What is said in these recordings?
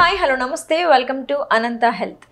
Hi hello నమస్తే welcome to Anantha Health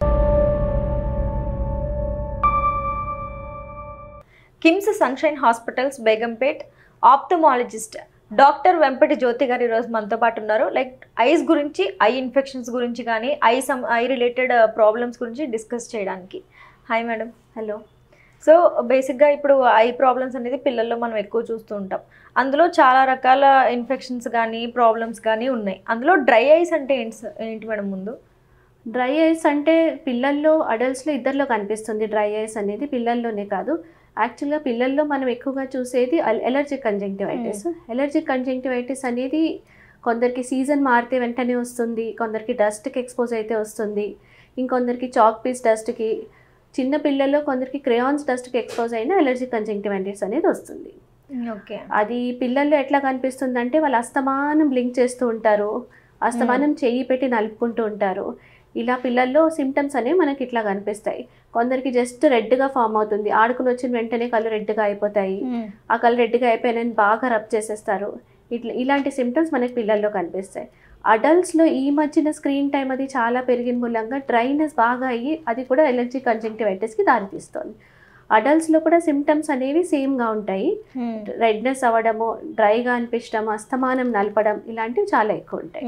KIMS Sunshine Hospitals Begumpet ophthalmologist doctor Vempati Jyothi garu ఈరోజు మనతో పాటు ఉన్నారు లైక్ ఐస్ గురించి ఐ ఇన్ఫెక్షన్స్ గురించి కానీ eye some eye related problems గురించి డిస్కస్ చేయడానికి హాయ్ మేడం హలో సో బేసిక్గా ఇప్పుడు ఐ ప్రాబ్లమ్స్ అనేది పిల్లల్లో మనం ఎక్కువ చూస్తూ ఉంటాం అందులో చాలా రకాల ఇన్ఫెక్షన్స్ కానీ ప్రాబ్లమ్స్ కానీ ఉన్నాయి అందులో డ్రై ఐస్ అంటే ఏంటి స- ఏంటి మేడం ముందు డ్రై ఐస్ అంటే పిల్లల్లో అడల్ట్స్లో ఇద్దరిలో కనిపిస్తుంది డ్రై ఐస్ అనేది పిల్లల్లోనే కాదు యాక్చువల్గా పిల్లల్లో మనం ఎక్కువగా చూసేది ఎలర్జిక్ కంజంక్టివైటిస్ ఎలర్జిక్ కంజంక్టివైటిస్ అనేది కొందరికి సీజన్ మారితే వెంటనే వస్తుంది కొందరికి డస్ట్కి ఎక్స్పోజ్ అయితే వస్తుంది ఇంకొందరికి చాక్ పీస్ డస్ట్కి చిన్న పిల్లల్లో కొందరికి క్రేయాన్స్ డస్ట్కి ఎక్స్పోజ్ అయినా ఎలర్జిక్ కంజంక్టివైటిస్ అనేది వస్తుంది ఓకే అది పిల్లల్లో ఎట్లా కనిపిస్తుంది అంటే వాళ్ళు అస్తమానం బ్లింక్ చేస్తూ ఉంటారు అస్తమానం చెయ్యి పెట్టి నలుపుకుంటూ ఉంటారు ఇలా పిల్లల్లో సిమ్టమ్స్ అనేవి మనకి ఇట్లా కనిపిస్తాయి కొందరికి జస్ట్ రెడ్గా ఫామ్ అవుతుంది ఆడుకుని వచ్చిన వెంటనే కళ్ళు రెడ్గా అయిపోతాయి ఆ కళ్ళు రెడ్గా అయిపోయినని బాగా రబ్ చేసేస్తారు ఇట్లా ఇలాంటి సిమ్టమ్స్ మనకి పిల్లల్లో కనిపిస్తాయి అడల్ట్స్లో ఈ మధ్యన స్క్రీన్ టైం అది చాలా పెరిగిన మూలంగా డ్రైనెస్ బాగా అయ్యి అది కూడా ఎలర్జీ కంజంక్టివైటిస్కి దారితీస్తుంది అడల్ట్స్లో కూడా సిమ్టమ్స్ అనేవి సేమ్గా ఉంటాయి రెడ్నెస్ అవ్వడము డ్రైగా అనిపించడం అస్తమానం నలపడం ఇలాంటివి చాలా ఎక్కువ ఉంటాయి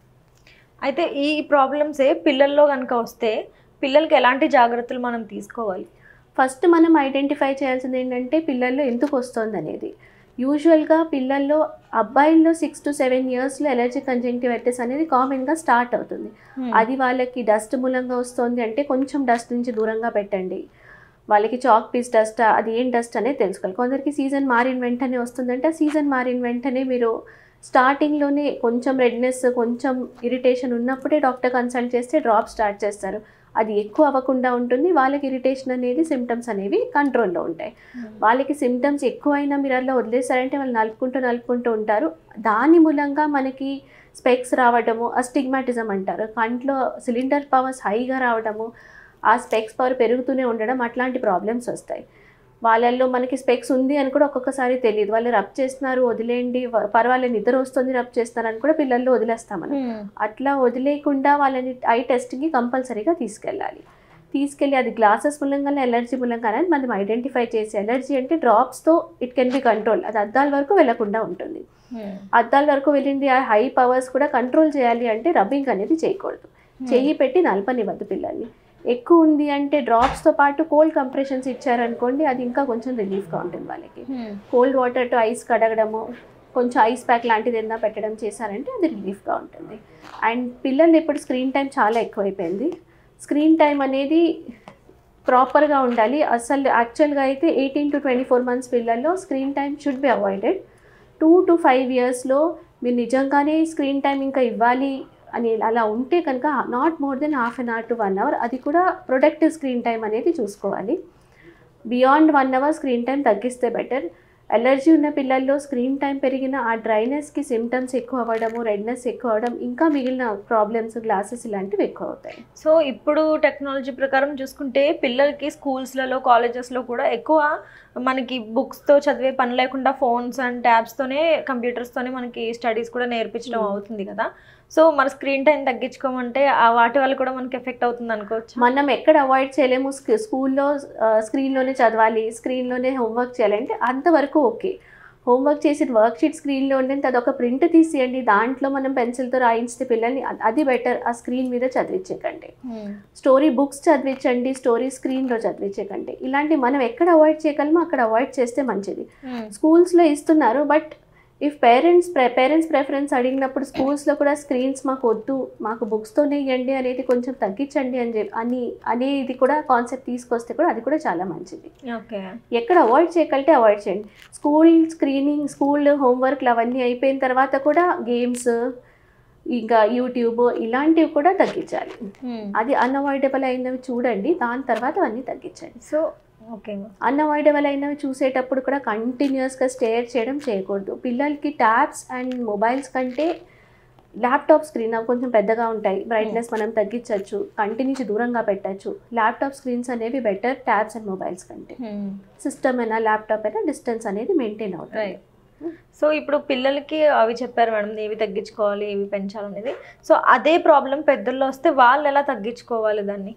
అయితే ఈ ప్రాబ్లమ్సే పిల్లల్లో కనుక వస్తే పిల్లలకి ఎలాంటి జాగ్రత్తలు మనం తీసుకోవాలి ఫస్ట్ మనం ఐడెంటిఫై చేయాల్సింది ఏంటంటే పిల్లల్లో ఎందుకు వస్తుంది అనేది యూజువల్గా పిల్లల్లో అబ్బాయిల్లో సిక్స్ టు సెవెన్ ఇయర్స్లో ఎలర్జీ కంజంక్టివైటిస్ అనేది కామన్గా స్టార్ట్ అవుతుంది అది వాళ్ళకి డస్ట్ మూలంగా వస్తుంది అంటే కొంచెం డస్ట్ నుంచి దూరంగా పెట్టండి వాళ్ళకి చాక్ పీస్ డస్ట్ అది ఏం డస్ట్ అనేది తెలుసుకోవాలి కొందరికి సీజన్ మారిన వెంటనే వస్తుందంటే ఆ సీజన్ మారిన వెంటనే మీరు స్టార్టింగ్లోనే కొంచెం రెడ్నెస్ కొంచెం ఇరిటేషన్ ఉన్నప్పుడే డాక్టర్ కన్సల్ట్ చేస్తే డ్రాప్ స్టార్ట్ చేస్తారు అది ఎక్కువ అవ్వకుండా ఉంటుంది వాళ్ళకి ఇరిటేషన్ అనేది సిమ్టమ్స్ అనేవి కంట్రోల్లో ఉంటాయి వాళ్ళకి సిమ్టమ్స్ ఎక్కువైనా మీరు అలా వదిలేసారంటే వాళ్ళు నలుపుకుంటూ నలుపుకుంటూ ఉంటారు దాని మూలంగా మనకి స్పెక్స్ రావడము అస్టిగ్మాటిజం అంటారు కంట్లో సిలిండర్ పవర్స్ హైగా రావడము ఆ స్పెక్స్ పవర్ పెరుగుతూనే ఉండడం అట్లాంటి ప్రాబ్లమ్స్ వస్తాయి వాళ్ళల్లో మనకి స్పెక్స్ ఉంది అని కూడా ఒక్కొక్కసారి తెలియదు వాళ్ళు రబ్ చేస్తున్నారు వదిలేయండి వ- పర్వాలేదు నిద్ర వస్తుంది రబ్ చేస్తున్నారు అని కూడా పిల్లల్లో వదిలేస్తాం మనం అట్లా వదిలేయకుండా వాళ్ళని ఐ టెస్ట్కి కంపల్సరీగా తీసుకెళ్ళాలి తీసుకెళ్ళి అది గ్లాసెస్ మూలంగా ఎలర్జీ మూలంగా అనేది మనం ఐడెంటిఫై చేసి ఎలర్జీ అంటే డ్రాప్స్తో ఇట్ కెన్ బి కంట్రోల్ అది అద్దాల వరకు వెళ్లకుండా ఉంటుంది అద్దాల వరకు వెళ్ళింది ఆ హై పవర్స్ కూడా కంట్రోల్ చేయాలి అంటే రబ్బింగ్ అనేది చేయకూడదు చెయ్యి పెట్టి నలపనివ్వద్దు పిల్లల్ని ఎక్కువ ఉంది అంటే డ్రాప్స్తో పాటు కోల్డ్ కంప్రెషన్స్ ఇచ్చారనుకోండి అది ఇంకా కొంచెం రిలీఫ్గా ఉంటుంది వాళ్ళకి కోల్డ్ వాటర్తో ఐస్ కడగడము కొంచెం ఐస్ ప్యాక్ లాంటిది ఏదైనా పెట్టడం చేశారంటే అది రిలీఫ్గా ఉంటుంది అండ్ పిల్లలు ఇప్పుడు స్క్రీన్ టైం చాలా ఎక్కువైపోయింది స్క్రీన్ టైం అనేది ప్రాపర్గా ఉండాలి అసలు యాక్చువల్గా అయితే eighteen to twenty four months పిల్లల్లో screen time should be avoided two to five ఇయర్స్లో మీరు నిజంగానే స్క్రీన్ టైం ఇంకా ఇవ్వాలి అని అలా ఉంటే కనుక not more than half an hour to one hour అది కూడా ప్రొడక్టివ్ స్క్రీన్ టైం అనేది చూసుకోవాలి beyond one hour screen time తగ్గిస్తే బెటర్ ఎలర్జీ ఉన్న పిల్లల్లో స్క్రీన్ టైం పెరిగిన ఆ డ్రైనెస్కి సిమ్టమ్స్ ఎక్కువ అవ్వడము రెడ్నెస్ ఎక్కువ అవ్వడం ఇంకా మిగిలిన ప్రాబ్లమ్స్ గ్లాసెస్ ఇలాంటివి ఎక్కువ అవుతాయి సో ఇప్పుడు టెక్నాలజీ ప్రకారం చూసుకుంటే పిల్లలకి స్కూల్స్లలో కాలేజెస్లో కూడా ఎక్కువ మనకి బుక్స్తో చదివే పని లేకుండా ఫోన్స్ అండ్ ట్యాబ్స్తోనే కంప్యూటర్స్తోనే మనకి స్టడీస్ కూడా నేర్పించడం Hmm. అవుతుంది కదా సో మన స్క్రీన్ టైం తగ్గించుకోమంటే ఆ వాటి వల్ల కూడా మనకి ఎఫెక్ట్ అవుతుంది అనుకోవచ్చు మనం ఎక్కడ అవాయిడ్ చేయలేము స్క్- స్కూల్లో ఆ, స్క్రీన్లోనే చదవాలి స్క్రీన్లోనే హోంవర్క్ చేయాలంటే అంతవరకు ఓకే హోంవర్క్ చేసిన వర్క్ షీట్ స్క్రీన్లో ఉంటే అదొక ప్రింట్ తీసేయండి దాంట్లో మనం పెన్సిల్తో రాయించితే పిల్లల్ని అ- అది బెటర్ ఆ స్క్రీన్ మీద చదివించకండి స్టోరీ బుక్స్ చదివించండి స్టోరీ స్క్రీన్లో చదివించకండి ఇలాంటి మనం ఎక్కడ అవాయిడ్ చేయగలమో అక్కడ అవాయిడ్ చేస్తే మంచిది స్కూల్స్లో ఇస్తున్నారు but if parents parents preference అడిగినప్పుడు స్కూల్స్లో కూడా స్క్రీన్స్ మాకు వద్దు మాకు బుక్స్తోనే ఇవ్వండి అనేది కొంచెం తగ్గించండి అని చెప్పి అని అనేది కూడా కాన్సెప్ట్ తీసుకొస్తే కూడా అది కూడా చాలా మంచిది ఓకే ఎక్కడ అవాయిడ్ చేయగలిగితే అవాయిడ్ చేయండి స్కూల్ స్క్రీనింగ్ స్కూల్ హోంవర్క్లు అవన్నీ అయిపోయిన తర్వాత కూడా గేమ్స్ ఇంకా యూట్యూబ్ ఇలాంటివి కూడా తగ్గించాలి అది అన్అవాయిడబుల్ అయినవి చూడండి దాని తర్వాత అవన్నీ తగ్గించండి సో ఓకే అన్అవాయిడబుల్ అయినవి చూసేటప్పుడు కూడా కంటిన్యూస్గా స్టేర్ చేయడం చేయకూడదు పిల్లలకి ట్యాబ్స్ అండ్ మొబైల్స్ కంటే ల్యాప్టాప్ స్క్రీన్ అవి కొంచెం పెద్దగా ఉంటాయి బ్రైట్నెస్ మనం తగ్గించవచ్చు కంటి నుంచి దూరంగా పెట్టచ్చు ల్యాప్టాప్ స్క్రీన్స్ అనేవి బెటర్ ట్యాబ్స్ అండ్ మొబైల్స్ కంటే సిస్టమ్ అయినా ల్యాప్టాప్ అయినా డిస్టెన్స్ అనేది మెయింటైన్ అవుతుంది రైట్ సో ఇప్పుడు పిల్లలకి అవి చెప్పారు మేడం ఏవి తగ్గించుకోవాలి ఏవి పెంచాలనేది సో అదే ప్రాబ్లం పెద్దల్లో వస్తే వాళ్ళు ఎలా తగ్గించుకోవాలి దాన్ని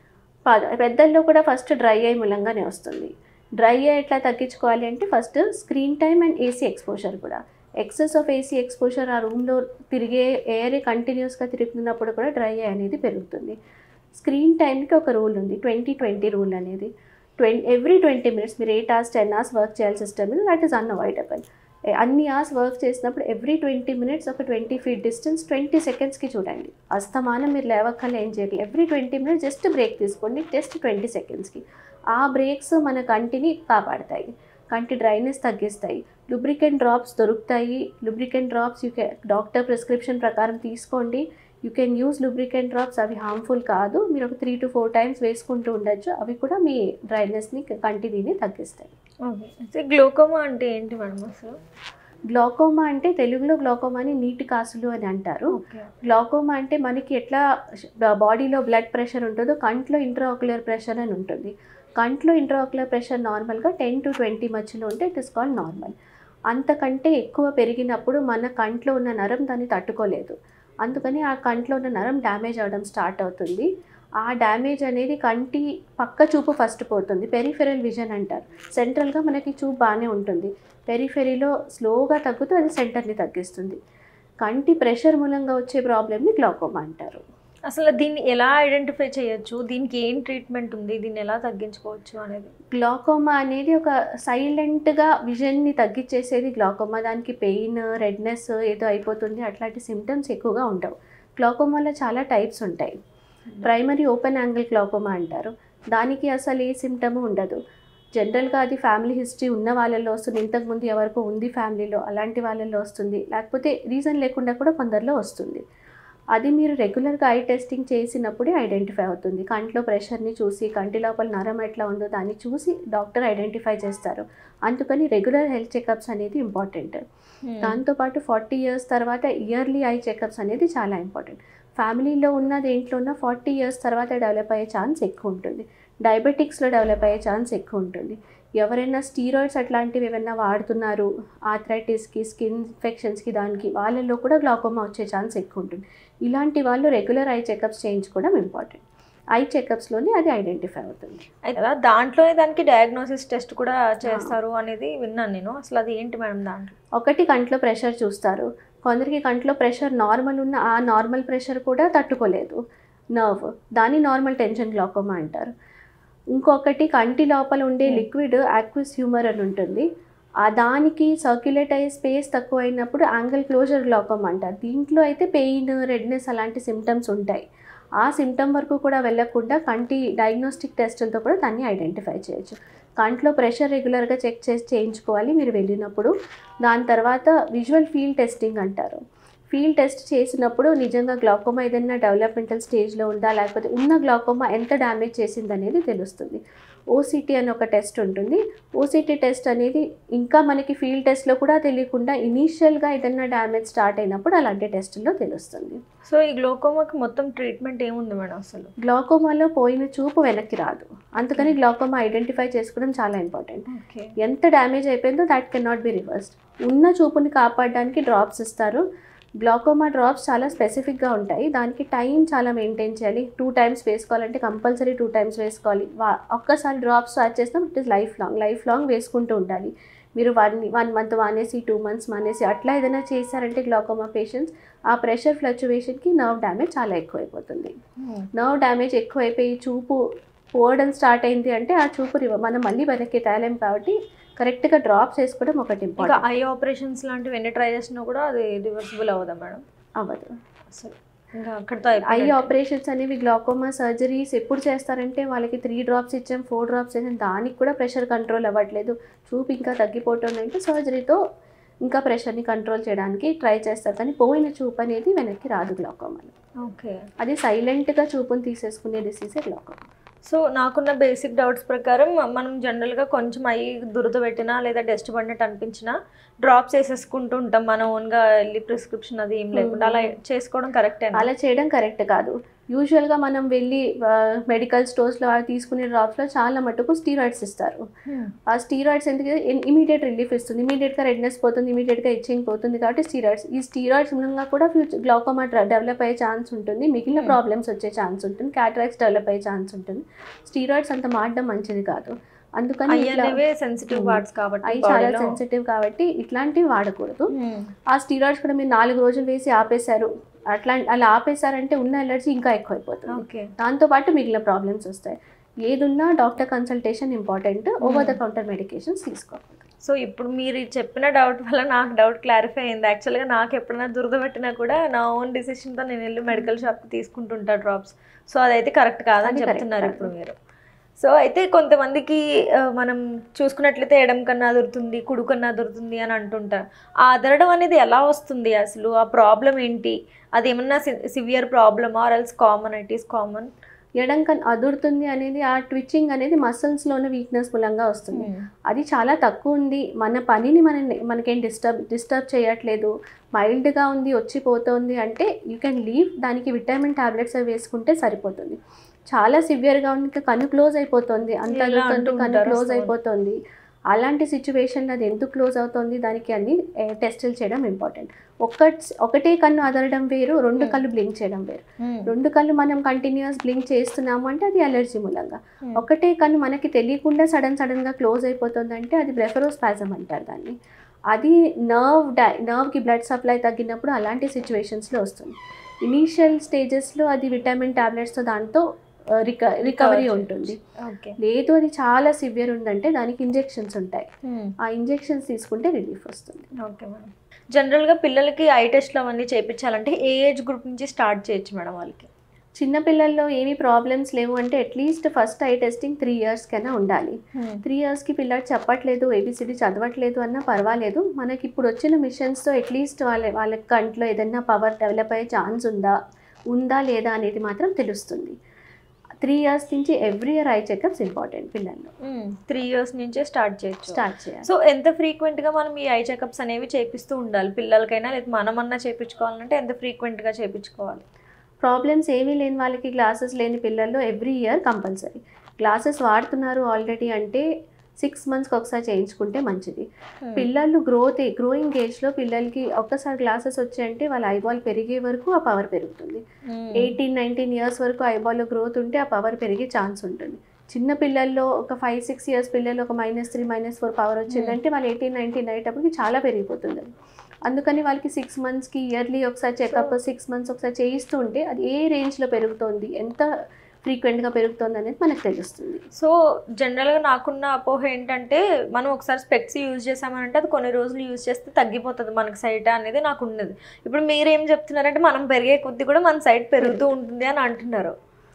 పద- పెద్దల్లో కూడా ఫస్ట్ డ్రై ఐ మూలంగానే వస్తుంది డ్రై ఐ ఎట్లా తగ్గించుకోవాలి అంటే first screen time and AC exposure కూడా ఎక్సెస్ ఆఫ్ ఏసీ ఎక్స్పోజర్ ఆ రూమ్లో తిరిగే ఎయిర్ కంటిన్యూస్గా తిరుగుతున్నప్పుడు కూడా డ్రై ఐ అనేది పెరుగుతుంది స్క్రీన్ టైంకి ఒక రూల్ ఉంది ట్వంటీ ట్వంటీ రూల్ అనేది ట్వంటీ ఎవ్రీ ట్వంటీ మినిట్స్ మీరు eight hours ten hours work చేయాల్సి సిస్టమ్ మీద దట్ ఈస్ అన్అవాయిడబుల్ అన్ని అవర్స్ వర్క్ చేసినప్పుడు ఎవ్రీ ట్వంటీ మినిట్స్ ఒక ట్వంటీ ఫీట్ డిస్టెన్స్ ట్వంటీ సెకండ్స్కి చూడండి అస్తమానం మీరు లేవక్కర్లే ఏం చేయాలి every twenty minutes just break తీసుకోండి జస్ట్ ట్వంటీ సెకండ్స్కి ఆ బ్రేక్స్ మన కంటిని కాపాడతాయి కంటి డ్రైనెస్ తగ్గిస్తాయి లుబ్రికెంట్ డ్రాప్స్ దొరుకుతాయి lubricant drops you can doctor prescription ప్రకారం తీసుకోండి you can use lubricant drops అవి హార్మ్ఫుల్ కాదు మీరు ఒక త్రీ టు ఫోర్ టైమ్స్ వేసుకుంటూ ఉండొచ్చు అవి కూడా మీ డ్రైనెస్ని కంటి దీన్ని తగ్గిస్తాయి ఓకే అయితే గ్లోకోమా అంటే ఏంటి మేడం అసలు గ్లాకోమా అంటే తెలుగులో గ్లాకోమా అని నీటి కాసులు అని అంటారు ఓకే గ్లాకోమా అంటే మనకి ఎట్లా బాడీలో బ్లడ్ ప్రెషర్ ఉంటుందో కంట్లో ఇంట్రాక్యులర్ ప్రెషర్ అని ఉంటుంది కంట్లో ఇంట్రాక్యులర్ ప్రెషర్ నార్మల్గా టెన్ టు ట్వంటీ మధ్యలో ఉంటే ఇట్ ఇస్ కాల్డ్ నార్మల్ అంతకంటే ఎక్కువ పెరిగినప్పుడు మన కంట్లో ఉన్న నరం దాన్ని తట్టుకోలేదు అందుకని ఆ కంట్లో ఉన్న నరం డ్యామేజ్ అవ్వడం స్టార్ట్ అవుతుంది ఆ డ్యామేజ్ అనేది కంటి పక్క చూపు ఫస్ట్ పోతుంది పెరిఫెరల్ విజన్ అంటారు సెంట్రల్గా మనకి చూపు బాగానే ఉంటుంది పెరిఫెరీలో స్లోగా తగ్గుతూ అది సెంటర్ని తగ్గిస్తుంది కంటి ప్రెషర్ మూలంగా వచ్చే ప్రాబ్లమ్ని గ్లాకోమా అంటారు అసలు దీన్ని ఎలా ఐడెంటిఫై చేయొచ్చు దీనికి ఏం ట్రీట్మెంట్ ఉంది దీన్ని ఎలా తగ్గించుకోవచ్చు అనేది గ్లాకోమా అనేది ఒక సైలెంట్గా విజన్ని తగ్గించేసేది గ్లాకోమా దానికి పెయిన్ రెడ్నెస్ ఏదో అయిపోతుంది అట్లాంటి సిమ్టమ్స్ ఎక్కువగా ఉండవు గ్లాకోమాలో చాలా టైప్స్ ఉంటాయి ప్రైమరీ ఓపెన్ యాంగిల్ గ్లాకోమా అంటారు దానికి అసలు ఏ సిమ్టమ్ ఉండదు జనరల్గా అది ఫ్యామిలీ హిస్టరీ ఉన్న వాళ్ళల్లో వస్తుంది ఇంతకుముందు ఎవరికో ఉంది ఫ్యామిలీలో అలాంటి వాళ్ళల్లో వస్తుంది లేకపోతే రీజన్ లేకుండా కూడా కొందరిలో వస్తుంది అది మీరు రెగ్యులర్గా ఐ టెస్టింగ్ చేసినప్పుడే ఐడెంటిఫై అవుతుంది కంట్లో ప్రెషర్ని చూసి కంటి లోపల నరం ఎట్లా ఉందో దాన్ని చూసి డాక్టర్ ఐడెంటిఫై చేస్తారు అందుకని రెగ్యులర్ హెల్త్ చెకప్స్ అనేది ఇంపార్టెంట్ దాంతోపాటు ఫార్టీ ఇయర్స్ తర్వాత ఇయర్లీ ఐ చెకప్స్ అనేది చాలా ఇంపార్టెంట్ ఫ్యామిలీలో ఉన్న దేంట్లో ఉన్న ఫార్టీ ఇయర్స్ తర్వాత డెవలప్ అయ్యే ఛాన్స్ ఎక్కువ ఉంటుంది డయాబెటిక్స్లో డెవలప్ అయ్యే ఛాన్స్ ఎక్కువ ఉంటుంది ఎవరైనా స్టీరాయిడ్స్ అట్లాంటివి ఏమైనా వాడుతున్నారు ఆథరైటిస్కి స్కిన్ ఇన్ఫెక్షన్స్కి దానికి వాళ్ళల్లో కూడా గ్లాకోమా వచ్చే ఛాన్స్ ఎక్కువ ఉంటుంది ఇలాంటి వాళ్ళు రెగ్యులర్ ఐ చెకప్స్ చేయించుకోవడం ఇంపార్టెంట్ ఐ చెకప్స్లోనే అది ఐడెంటిఫై అవుతుంది అయితే అలా దాంట్లోనే దానికి డయాగ్నోసిస్ టెస్ట్ కూడా చేస్తారు అనేది విన్నాను నేను అసలు అది ఏంటి మేడం దాంట్లో ఒకటి కంట్లో ప్రెషర్ చూస్తారు కొందరికి కంట్లో ప్రెషర్ నార్మల్ ఉన్న ఆ నార్మల్ ప్రెషర్ కూడా తట్టుకోలేదు నర్వ్ దాన్ని నార్మల్ టెన్షన్ గ్లాకోమా అంటారు ఇంకొకటి కంటి లోపల ఉండే Hmm. లిక్విడ్ యాక్విస్ హ్యూమర్ అని ఉంటుంది ఆ దానికి సర్క్యులేట్ అయ్యే స్పేస్ తక్కువ అయినప్పుడు యాంగిల్ క్లోజర్ గ్లాకోమా అంటారు దీంట్లో అయితే పెయిన్ రెడ్నెస్ అలాంటి సిమ్టమ్స్ ఉంటాయి ఆ సిమ్టమ్ వరకు కూడా వెళ్ళకుండా కంటి డయాగ్నోస్టిక్ టెస్టులతో కూడా దాన్ని ఐడెంటిఫై చేయొచ్చు కంట్లో ప్రెషర్ రెగ్యులర్గా చెక్ చేసి చేయించుకోవాలి మీరు వెళ్ళినప్పుడు దాని తర్వాత విజువల్ ఫీల్డ్ టెస్టింగ్ అంటారు ఫీల్డ్ టెస్ట్ చేసినప్పుడు నిజంగా గ్లాకోమా ఏదైనా డెవలప్మెంటల్ స్టేజ్లో ఉందా లేకపోతే ఉన్న గ్లాకోమా ఎంత డ్యామేజ్ చేసింది అనేది తెలుస్తుంది ఓసిటీ అని ఒక టెస్ట్ ఉంటుంది ఓసిటీ టెస్ట్ అనేది ఇంకా మనకి ఫీల్డ్ టెస్ట్లో కూడా తెలియకుండా ఇనీషియల్గా ఏదైనా డ్యామేజ్ స్టార్ట్ అయినప్పుడు అలాంటి టెస్టుల్లో తెలుస్తుంది సో ఈ గ్లోకోమాకి మొత్తం ట్రీట్మెంట్ ఏముంది మేడం అసలు గ్లాకోమాలో పోయిన చూపు వెనక్కి రాదు అందుకని గ్లాకోమా ఐడెంటిఫై చేసుకోవడం చాలా ఇంపార్టెంట్ ఓకే ఎంత డ్యామేజ్ అయిపోయిందో that can not be reversed ఉన్న చూపుని కాపాడడానికి డ్రాప్స్ ఇస్తారు గ్లాకోమా డ్రాప్స్ చాలా స్పెసిఫిక్గా ఉంటాయి దానికి టైం చాలా మెయింటైన్ చేయాలి టూ టైమ్స్ వేసుకోవాలంటే కంపల్సరీ టూ టైమ్స్ వేసుకోవాలి వా ఒక్కసారి డ్రాప్స్ స్టార్ట్ చేస్తాం it is life long life long వేసుకుంటూ ఉండాలి మీరు వన్ వన్ మంత్ మానేసి టూ మంత్స్ మానేసి అట్లా ఏదైనా చేశారంటే గ్లాకోమా పేషెంట్స్ ఆ ప్రెషర్ ఫ్లక్చువేషన్కి నర్వ్ డ్యామేజ్ చాలా ఎక్కువైపోతుంది నర్వ్ డ్యామేజ్ ఎక్కువైపోయి చూపు పోవడం స్టార్ట్ అయింది అంటే ఆ చూపు రివ- మనం మళ్ళీ వెనక్కి తేలేం కాబట్టి కరెక్ట్గా డ్రాప్స్ వేసుకోవడం ఒకటి ఇంకా ఇంపార్టెంట్ ఐ ఆపరేషన్స్ లాంటివి ఎన్ని ట్రై చేసినా కూడా అది రివర్సిబుల్ అవ్వదా మేడం అవ్వదు అసలు ఇంకా అక్కడితో ఐ అయిపోయినట్టే. ఆపరేషన్స్ అనేవి గ్లాకోమా సర్జరీస్ ఎప్పుడు చేస్తారంటే వాళ్ళకి త్రీ డ్రాప్స్ ఇచ్చాం ఫోర్ డ్రాప్స్ ఇచ్చాం దానికి కూడా ప్రెషర్ కంట్రోల్ అవ్వట్లేదు చూపు ఇంకా తగ్గిపోతుంది అంటే సర్జరీతో ఇంకా ప్రెషర్ని కంట్రోల్ చేయడానికి ట్రై చేస్తారు కానీ పోయిన చూపు అనేది వెనక్కి రాదు గ్లాకోమాలో ఓకే అది సైలెంట్గా చూపుని తీసేసుకునే డిసీజే గ్లాకోమా సో నాకున్న బేసిక్ డౌట్స్ ప్రకారం మనం జనరల్గా కొంచెం అయ్యి దురద పెట్టినా లేదా డస్ట్ పడినట్టు అనిపించినా డ్రాప్స్ వేసేసుకుంటూ ఉంటాం మనం ఓన్గా వెళ్ళి ప్రిస్క్రిప్షన్ అది ఏం లేకుండా అలా చేసుకోవడం కరెక్టే అలా చేయడం కరెక్ట్ కాదు యూజువల్గా మనం వెళ్ళి మెడికల్ స్టోర్స్లో తీసుకునే డ్రాప్స్లో చాలా మటుకు స్టీరాయిడ్స్ ఇస్తారు ఆ స్టీరాయిడ్స్ ఎందుకు ఇమీడియట్ రిలీఫ్ ఇస్తుంది ఇమీడియట్గా రెడ్నెస్ పోతుంది ఇమీడియట్గా ఇచ్చింగ్ పోతుంది కాబట్టి స్టీరాయిడ్స్ ఈ స్టీరాయిడ్స్ మూలంగా కూడా ఫ్యూచర్ గ్లౌకోమా డెవలప్ అయ్యే ఛాన్స్ ఉంటుంది మిగిలిన Hmm. ప్రాబ్లమ్స్ వచ్చే ఛాన్స్ ఉంటుంది క్యాటరాక్స్ డెవలప్ అయ్యే ఛాన్స్ ఉంటుంది స్టీరాయిడ్స్ అంత మాడడం మంచిది కాదు అందుకని అయ్యి ఇట్లా అనేవే సెన్సిటివ్ Hmm. పార్ట్స్ కాబట్టి అవి చాలా bodyలో. సెన్సిటివ్ కాబట్టి ఇట్లాంటివి వాడకూడదు Hmm. ఆ స్టీరాయిడ్స్ కూడా మీరు నాలుగు రోజులు వేసి ఆపేశారు అట్లా అలా ఆపేశారంటే ఉన్న ఎలర్జీ ఇంకా ఎక్కువైపోతుంది ఓకే దాంతోపాటు మిగిలిన ప్రాబ్లమ్స్ వస్తాయి ఏదున్నా doctor consultation important over the counter medications తీసుకోవాలి సో ఇప్పుడు మీరు ఈ చెప్పిన డౌట్ వల్ల నాకు డౌట్ క్లారిఫై అయింది యాక్చువల్గా నాకు ఎప్పుడైనా దురద పెట్టినా కూడా నా ఓన్ డిసిషన్తో నేను వెళ్ళి మెడికల్ షాప్కి తీసుకుంటుంటా డ్రాప్స్ సో అదైతే కరెక్ట్ కాదని అది correct చెప్తున్నారు కాదు. ఇప్పుడు మీరు సో అయితే కొంతమందికి ఆ, మనం చూసుకున్నట్లయితే ఎడం కన్నా అదురుతుంది కుడు కన్నా అదురుతుంది అని అంటుంటారు ఆ అదరడం అనేది ఎలా వస్తుంది అసలు ఆ ప్రాబ్లం ఏంటి అది ఏమన్నా severe problem or else common it is common ఎడం కన్ అదురుతుంది అనేది ఆ ట్విచ్చింగ్ అనేది మసిల్స్లోని వీక్నెస్ మూలంగా వస్తుంది అది చాలా తక్కువ ఉంది మన పనిని మన మనకేం డిస్టర్బ్ డిస్టర్బ్ చేయట్లేదు మైల్డ్గా ఉంది వచ్చిపోతుంది అంటే యూ కెన్ లీవ్ దానికి విటమిన్ టాబ్లెట్స్ అవి వేసుకుంటే సరిపోతుంది చాలా సివియర్గా ఉంది ఇంకా కన్ను క్లోజ్ అయిపోతుంది అంత ఇలా అదురుతుంది అంటూ కన్ను ఉంటారు క్లోజ్ అసలు. అయిపోతుంది అలాంటి సిచ్యువేషన్లో అది ఎందుకు క్లోజ్ అవుతుంది దానికి అన్ని టెస్టులు చేయడం ఇంపార్టెంట్ ఒక్క ఒకటే కన్ను అదరడం వేరు రెండు Hmm. కళ్ళు బ్లింక్ చేయడం వేరు రెండు కళ్ళు మనం కంటిన్యూస్ బ్లింక్ చేస్తున్నాము అంటే అది అలర్జీ మూలంగా ఒకటే కన్ను మనకి తెలియకుండా సడన్ సడన్గా క్లోజ్ అయిపోతుంది అంటే అది బ్రెఫరోస్పాజం అంటారు దాన్ని అది నర్వ్ డై నర్వ్కి బ్లడ్ సప్లై తగ్గినప్పుడు అలాంటి సిచ్యువేషన్స్లో వస్తుంది ఇనీషియల్ స్టేజెస్లో అది విటమిన్ టాబ్లెట్స్తో దాంతో రిక రికవరీ ఉంటుంది ఓకే లేదు అది చాలా సివియర్ ఉందంటే దానికి ఇంజెక్షన్స్ ఉంటాయి ఆ ఇంజెక్షన్స్ తీసుకుంటే రిలీఫ్ వస్తుంది ఓకే మేడం జనరల్గా పిల్లలకి ఐ టెస్ట్లు అవన్నీ చేయించాలంటే ఏ ఏజ్ గ్రూప్ నుంచి స్టార్ట్ చేయొచ్చు మేడం వాళ్ళకి చిన్నపిల్లల్లో ఏమీ ప్రాబ్లమ్స్ లేవు అంటే at least first eye testing three years కన్నా ఉండాలి త్రీ ఇయర్స్కి పిల్లాడు చెప్పట్లేదు ఏబిసిడి చదవట్లేదు అన్నా పర్వాలేదు మనకి ఇప్పుడు వచ్చిన మిషన్స్తో అట్లీస్ట్ వాళ్ళ వాళ్ళ కంట్లో ఏదైనా పవర్ డెవలప్ అయ్యే ఛాన్స్ ఉందా ఉందా లేదా అనేది మాత్రం తెలుస్తుంది త్రీ ఇయర్స్ నుంచి every year eye checkups important పిల్లల్లో త్రీ ఇయర్స్ నుంచే స్టార్ట్ చేయొచ్చు స్టార్ట్ చేయాలి సో ఎంత frequent గా మనం ఈ ఐ చెకప్స్ అనేవి చేపిస్తూ ఉండాలి పిల్లలకైనా లేదా మనమన్నా చేయించుకోవాలంటే ఎంత frequent గా చేయించుకోవాలి ప్రాబ్లమ్స్ ఏమీ లేని వాళ్ళకి గ్లాసెస్ లేని పిల్లల్లో ఎవ్రీ ఇయర్ కంపల్సరీ గ్లాసెస్ వాడుతున్నారు ఆల్రెడీ అంటే సిక్స్ మంత్స్కి ఒకసారి చేయించుకుంటే మంచిది పిల్లలు గ్రోత్ గ్రోయింగ్ ఏజ్లో పిల్లలకి ఒక్కసారి గ్లాసెస్ వచ్చాయంటే వాళ్ళ ఐబాల్ పెరిగే వరకు ఆ పవర్ పెరుగుతుంది ఎయిటీన్ నైన్టీన్ ఇయర్స్ వరకు ఐబాల్లో గ్రోత్ ఉంటే ఆ పవర్ పెరిగే ఛాన్స్ ఉంటుంది చిన్న పిల్లల్లో ఒక ఫైవ్ సిక్స్ ఇయర్స్ పిల్లలు ఒక minus three minus four power వచ్చిందంటే వాళ్ళు ఎయిటీన్ నైన్టీన్ అయ్యేటప్పటికి చాలా పెరిగిపోతుంది అది అందుకని వాళ్ళకి సిక్స్ మంత్స్కి ఇయర్లీ ఒకసారి చెకప్ సిక్స్ మంత్స్ ఒకసారి చేయిస్తూ ఉంటే అది ఏ రేంజ్లో పెరుగుతోంది ఎంత ఫ్రీక్వెంట్గా పెరుగుతోంది అనేది మనకు తెలుస్తుంది సో జనరల్గా నాకున్న అపోహ ఏంటంటే మనం ఒకసారి స్పెక్స్ యూజ్ చేసామనంటే అది కొన్ని రోజులు యూజ్ చేస్తే తగ్గిపోతుంది మనకి సైట్ అనేది నాకు ఉన్నది ఇప్పుడు మీరేం చెప్తున్నారంటే మనం పెరిగే కొద్దీ కూడా మన సైట్ పెరుగుతూ ఉంటుంది అని అంటున్నారు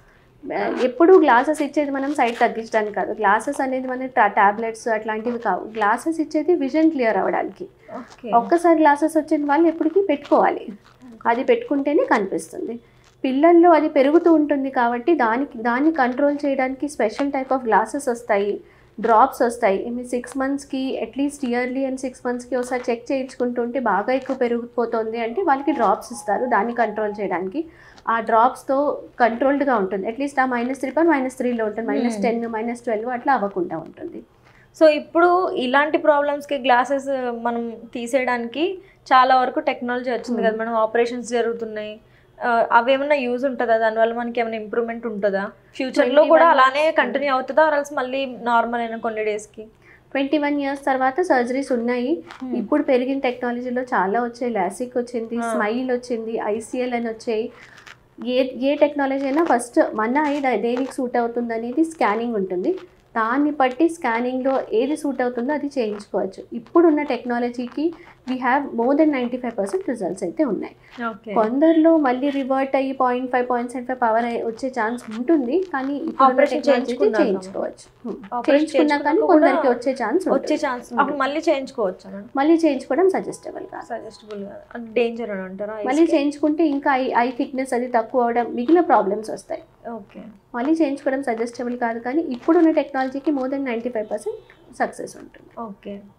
ఎప్పుడు గ్లాసెస్ ఇచ్చేది మనం సైట్ తగ్గించడానికి కాదు గ్లాసెస్ అనేది మన టాబ్లెట్స్ అట్లాంటివి కావు గ్లాసెస్ ఇచ్చేది విజన్ క్లియర్ అవ్వడానికి ఓకే ఒక్కసారి గ్లాసెస్ వచ్చిన వాళ్ళు ఎప్పటికీ పెట్టుకోవాలి అది పెట్టుకుంటేనే కనిపిస్తుంది పిల్లల్లో అది పెరుగుతూ ఉంటుంది కాబట్టి దానికి దాన్ని కంట్రోల్ చేయడానికి స్పెషల్ టైప్ ఆఫ్ గ్లాసెస్ వస్తాయి డ్రాప్స్ వస్తాయి మీ సిక్స్ మంత్స్కి అట్లీస్ట్ ఇయర్లీ అండ్ సిక్స్ మంత్స్కి ఒకసారి చెక్ చేయించుకుంటుంటే బాగా ఎక్కువ పెరిగిపోతుంది అంటే వాళ్ళకి డ్రాప్స్ ఇస్తారు దాన్ని కంట్రోల్ చేయడానికి ఆ డ్రాప్స్తో కంట్రోల్డ్గా ఉంటుంది అట్లీస్ట్ ఆ మైనస్ త్రీ పర్ మైనస్ త్రీలో ఉంటుంది minus Hmm. Ten minus twelve అట్లా అవ్వకుండా ఉంటుంది సో ఇప్పుడు ఇలాంటి ప్రాబ్లమ్స్కి గ్లాసెస్ మనం తీసేయడానికి చాలా వరకు టెక్నాలజీ వచ్చింది Hmm. కదా మనం ఆపరేషన్స్ జరుగుతున్నాయి ఆ, అవేమన్నా యూజ్ ఉంటుందా దానివల్ల మనకి ఏమైనా ఇంప్రూవ్మెంట్ ఉంటుందా ఫ్యూచర్లో కూడా 21 అలానే కంటిన్యూ అవుతుందా ఆర్ఎల్స్ మళ్ళీ నార్మల్ అయిన కొన్ని డేస్కి ట్వంటీ వన్ ఇయర్స్ తర్వాత సర్జరీస్ ఉన్నాయి ఇప్పుడు పెరిగిన టెక్నాలజీలో చాలా వచ్చాయి లాసిక్ వచ్చింది ఆ. స్మైల్ వచ్చింది ఐసీఎల్ అని వచ్చాయి ఏ ఏ టెక్నాలజీ అయినా ఫస్ట్ మన ఐ ద- దేనికి సూట్ అవుతుంది అనేది స్కానింగ్ ఉంటుంది దాన్ని బట్టి స్కానింగ్లో ఏది సూట్ అవుతుందో అది చేయించుకోవచ్చు ఇప్పుడున్న టెక్నాలజీకి we have more than ninety five percent results అయితే ఉన్నాయి ఓకే కొందరిలో మళ్ళీ రివర్ట్ అయ్యి point five point seven five power వచ్చే ఛాన్స్ ఉంటుంది కానీ ఇప్పుడు Operation చేయించుకున్నాక. చేయించుకోవచ్చు Hmm. Operation చేయించుకున్నా కానీ చేయించుకున్నాక కూడా కొందరికి వచ్చే ఛాన్స్ వచ్చే ఛాన్స్ అప్పుడు మళ్ళీ చేయించుకోవచ్చు మేడం మళ్ళీ చేయించుకోవడం సజెస్టబుల్ కాదు సజెస్టబుల్ అది డేంజర్ అని అంటారా మళ్ళీ చేయించుకుంటే ఇంకా ఐ ఐ థిక్నెస్ అది తక్కువ అవడం మిగిలిన ప్రాబ్లమ్స్ వస్తాయి ఓకే మళ్ళీ చేయించుకోవడం సజెస్టబుల్ కాదు కానీ ఇప్పుడున్న టెక్నాలజీకి more than ninety five percent success ఉంటుంది ఓకే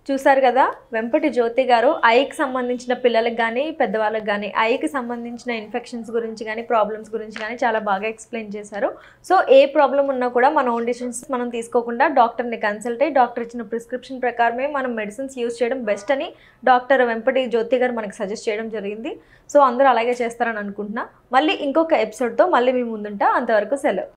చూసారు కదా వెంపటి జ్యోతి గారు ఐకి సంబంధించిన పిల్లలకు కానీ పెద్దవాళ్ళకి కానీ ఐకి సంబంధించిన ఇన్ఫెక్షన్స్ గురించి కానీ ప్రాబ్లమ్స్ గురించి కానీ చాలా బాగా ఎక్స్ప్లెయిన్ చేశారు సో ఏ ప్రాబ్లం ఉన్నా కూడా మన ఓన్ డిసిషన్స్ మనం తీసుకోకుండా డాక్టర్ని కన్సల్ట్ అయ్యి డాక్టర్ ఇచ్చిన ప్రిస్క్రిప్షన్ ప్రకారమే మనం మెడిసిన్స్ యూస్ చేయడం బెస్ట్ అని డాక్టర్ వెంపటి జ్యోతి గారు మనకి సజెస్ట్ చేయడం జరిగింది సో అందరూ అలాగే చేస్తారని అనుకుంటున్నా మళ్ళీ ఇంకొక ఎపిసోడ్తో మళ్ళీ మీ ముందుంటా అంతవరకు సెలవు